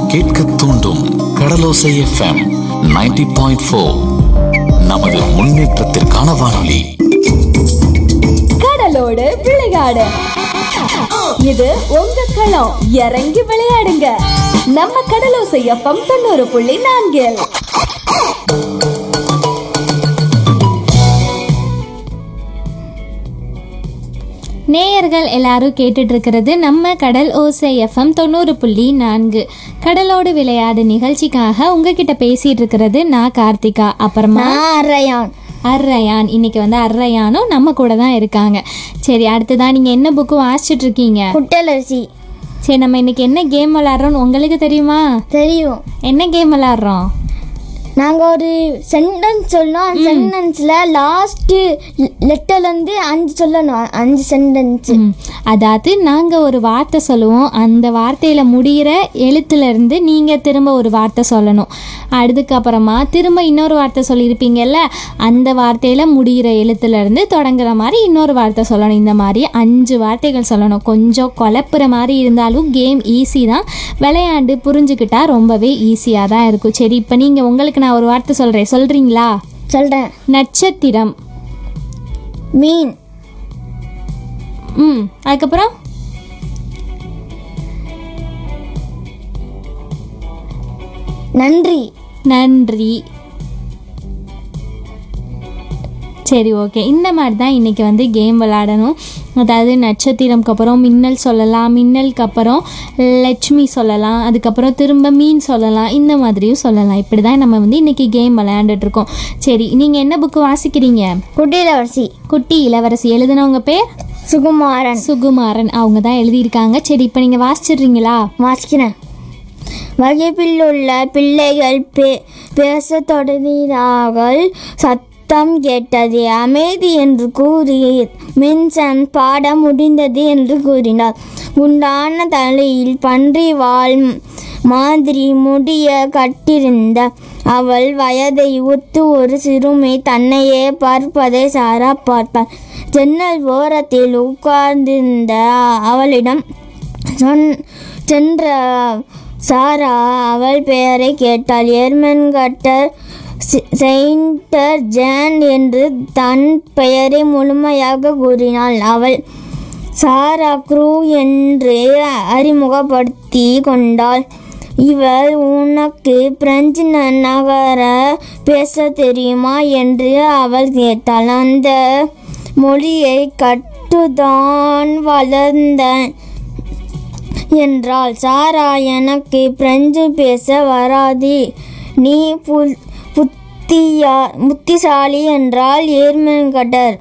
கேட்க தூண்டும் கடலோசை FM 90.4 point four நமது முன்னேற்றத்திற்கான வானொலி கடலோடு விளையாடு இது உங்க களம் இறங்கி விளையாடுங்க நம்ம கடலோசை எஃப்எம் தொண்ணூறு புள்ளி நான்கில் நேயர்கள் எல்லாரும் கேட்டுட்டு இருக்கிறது நம்ம கடல் ஓசை எஃப்எம் தொண்ணூறு புள்ளி நான்கு கடலோடு விளையாடு நிகழ்ச்சிக்காக உங்ககிட்ட பேசிட்டு இருக்கிறது நான் கார்த்திகா அப்புறமா அரையான் அர்ரயான் இன்னைக்கு வந்து அர்ரயானும் நம்ம கூட தான் இருக்காங்க சரி அடுத்ததான் நீங்கள் என்ன புக்கு வாசிச்சுட்டு இருக்கீங்க குட்டலரிசி சரி நம்ம இன்னைக்கு என்ன கேம் விளாட்றோம்னு உங்களுக்கு தெரியுமா தெரியும் என்ன கேம் விளாட்றோம் நாங்கள் ஒரு சென்டென்ஸ் சொல்லணும் அந்த சென்டென்ஸில் லாஸ்ட்டு லெட்டர்லேருந்து அஞ்சு சொல்லணும் அஞ்சு சென்டென்ஸ் ம். அதாவது நாங்கள் ஒரு வார்த்தை சொல்லுவோம் அந்த வார்த்தையில் முடிகிற எழுத்துலேருந்து நீங்கள் திரும்ப ஒரு வார்த்தை சொல்லணும் அதுக்கப்புறமா திரும்ப இன்னொரு வார்த்தை சொல்லியிருப்பீங்கல்ல அந்த வார்த்தையில் முடிகிற எழுத்துலேருந்து தொடங்குற மாதிரி இன்னொரு வார்த்தை சொல்லணும் இந்த மாதிரி அஞ்சு வார்த்தைகள் சொல்லணும் கொஞ்சம் குழப்புற மாதிரி இருந்தாலும் கேம் ஈஸி தான் விளையாண்டு புரிஞ்சுக்கிட்டா ரொம்பவே ஈஸியாக தான் இருக்கும் சரி இப்போ நீங்கள் உங்களுக்கு நான் ஒரு வார்த்தை சொல்கிறேன் சொல்கிறீங்களா சொல்கிறேன் நட்சத்திரம் மீன் ம் அதுக்கப்புறம் நன்றி நன்றி சரி ஓகே இந்த மாதிரி தான் இன்றைக்கி வந்து கேம் விளாடணும் அதாவது நட்சத்திரம்க்கு அப்புறம் மின்னல் சொல்லலாம் மின்னலுக்கு அப்புறம் லட்சுமி சொல்லலாம் அதுக்கப்புறம் திரும்ப மீன் சொல்லலாம் இந்த மாதிரியும் சொல்லலாம் இப்படி தான் நம்ம வந்து இன்றைக்கி கேம் விளையாண்டுட்ருக்கோம் சரி நீங்கள் என்ன புக்கு வாசிக்கிறீங்க குட்டிலவரிசி குட்டி இளவரசி எழுதுனவங்க பேர் சுகுமாரன் சுகுமாரன் அவங்க தான் எழுதியிருக்காங்க சரி இப்போ நீங்கள் வாசிச்சிடுறீங்களா வாசிக்கிறேன் வகுப்பில் உள்ள பிள்ளைகள் பே பேசத் தொடங்கினார்கள் சத்தம் கேட்டது அமைதி என்று கூறி மின்சன் பாடம் முடிந்தது என்று கூறினார் குண்டான தலையில் பன்றி வால் மாதிரி முடிய கட்டிருந்த அவள் வயதை ஒத்து ஒரு சிறுமி தன்னையே பார்ப்பதை சாரா பார்த்தாள் ஜன்னல் ஓரத்தில் உட்கார்ந்திருந்த அவளிடம் சொன் சென்ற சாரா அவள் பெயரை கேட்டாள் எர்மன் கட்டர் செயின்டர் ஜான் என்று தன் பெயரை முழுமையாக கூறினாள் அவள் சாரா க்ரூ என்று அறிமுகப்படுத்தி கொண்டாள் இவள் உனக்கு பிரெஞ்சு ந- நகர பேச தெரியுமா என்று அவள் கேட்டாள் அந்த மொழியை கட்டுதான் வளர்ந்தேன் என்றாள் சாரா எனக்கு பிரெஞ்சு பேச வராது நீ புல் புத்தியா புத்திசாலி என்றால் ஏர்மன் கட்டர்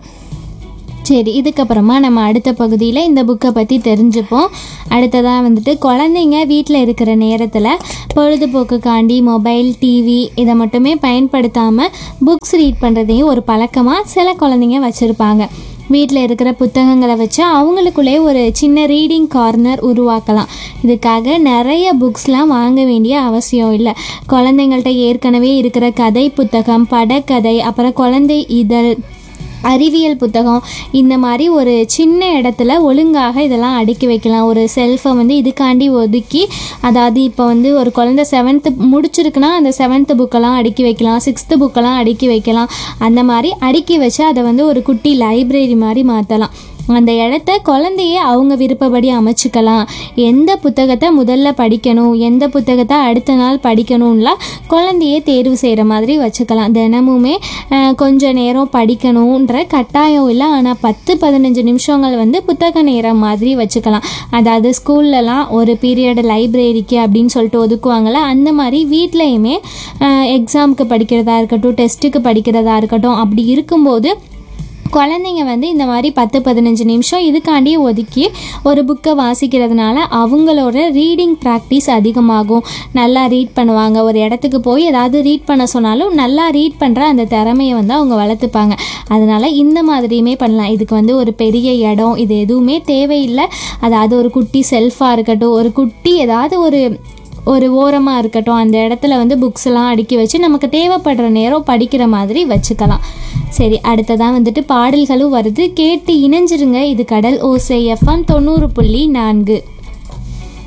சரி இதுக்கப்புறமா நம்ம அடுத்த பகுதியில் இந்த புக்கை பற்றி தெரிஞ்சுப்போம் அடுத்ததாக வந்துட்டு குழந்தைங்க வீட்டில் இருக்கிற நேரத்தில் பொழுதுபோக்குக்காண்டி மொபைல் டிவி இதை மட்டுமே பயன்படுத்தாமல் புக்ஸ் ரீட் பண்ணுறதையும் ஒரு பழக்கமாக சில குழந்தைங்க வச்சுருப்பாங்க வீட்டில் இருக்கிற புத்தகங்களை வச்சு அவங்களுக்குள்ளே ஒரு சின்ன ரீடிங் கார்னர் உருவாக்கலாம் இதுக்காக நிறைய புக்ஸ்லாம் வாங்க வேண்டிய அவசியம் இல்லை குழந்தைங்கள்ட்ட ஏற்கனவே இருக்கிற கதை புத்தகம் படக்கதை அப்புறம் குழந்தை இதழ் அறிவியல் புத்தகம் இந்த மாதிரி ஒரு சின்ன இடத்துல ஒழுங்காக இதெல்லாம் அடுக்கி வைக்கலாம் ஒரு செல்ஃபை வந்து இதுக்காண்டி ஒதுக்கி அதாவது இப்போ வந்து ஒரு குழந்தை செவன்த்து முடிச்சிருக்குன்னா அந்த செவன்த்து புக்கெல்லாம் அடுக்கி வைக்கலாம் சிக்ஸ்த்து புக்கெல்லாம் அடுக்கி வைக்கலாம் அந்த மாதிரி அடுக்கி வச்சு அதை வந்து ஒரு குட்டி லைப்ரரி மாதிரி மாற்றலாம் அந்த இடத்த குழந்தையே அவங்க விருப்பப்படி அமைச்சுக்கலாம் எந்த புத்தகத்தை முதல்ல படிக்கணும் எந்த புத்தகத்தை அடுத்த நாள் படிக்கணும்லாம் குழந்தையே தேர்வு செய்கிற மாதிரி வச்சுக்கலாம் தினமுமே அஹ், கொஞ்ச நேரம் படிக்கணுன்ற கட்டாயம் இல்லை ஆனால் பத்து பதினஞ்சு நிமிஷங்கள் வந்து புத்தக நேரம் மாதிரி வச்சுக்கலாம் அதாவது ஸ்கூல்லலாம் ஒரு பீரியட் லைப்ரரிக்கு அப்படின்னு சொல்லிட்டு ஒதுக்குவாங்கள்ல அந்த மாதிரி வீட்லேயுமே எக்ஸாமுக்கு படிக்கிறதா இருக்கட்டும் டெஸ்ட்டுக்கு படிக்கிறதா இருக்கட்டும் அப்படி இருக்கும்போது குழந்தைங்க வந்து இந்த மாதிரி பத்து பதினஞ்சு நிமிஷம் இதுக்காண்டி ஒதுக்கி ஒரு புக்கை வாசிக்கிறதுனால அவங்களோட ரீடிங் ப்ராக்டிஸ் அதிகமாகும் நல்லா ரீட் பண்ணுவாங்க ஒரு இடத்துக்கு போய் ஏதாவது ரீட் பண்ண சொன்னாலும் நல்லா ரீட் பண்ணுற அந்த திறமையை வந்து அவங்க வளர்த்துப்பாங்க அதனால் இந்த மாதிரியுமே பண்ணலாம் இதுக்கு வந்து ஒரு பெரிய இடம் இது எதுவுமே தேவையில்லை அதாவது ஒரு குட்டி செல்ஃபாக இருக்கட்டும் ஒரு குட்டி ஏதாவது ஒரு ஒரு ஓரமாக இருக்கட்டும் அந்த இடத்துல வந்து புக்ஸ் எல்லாம் அடுக்கி வச்சு நமக்கு தேவைப்படுற நேரம் படிக்கிற மாதிரி வச்சுக்கலாம் சரி அடுத்ததான் வந்துட்டு பாடல்களும் வருது கேட்டு இணைஞ்சிருங்க இது கடல் ஓசை எஃப்எம் தொண்ணூறு புள்ளி நான்கு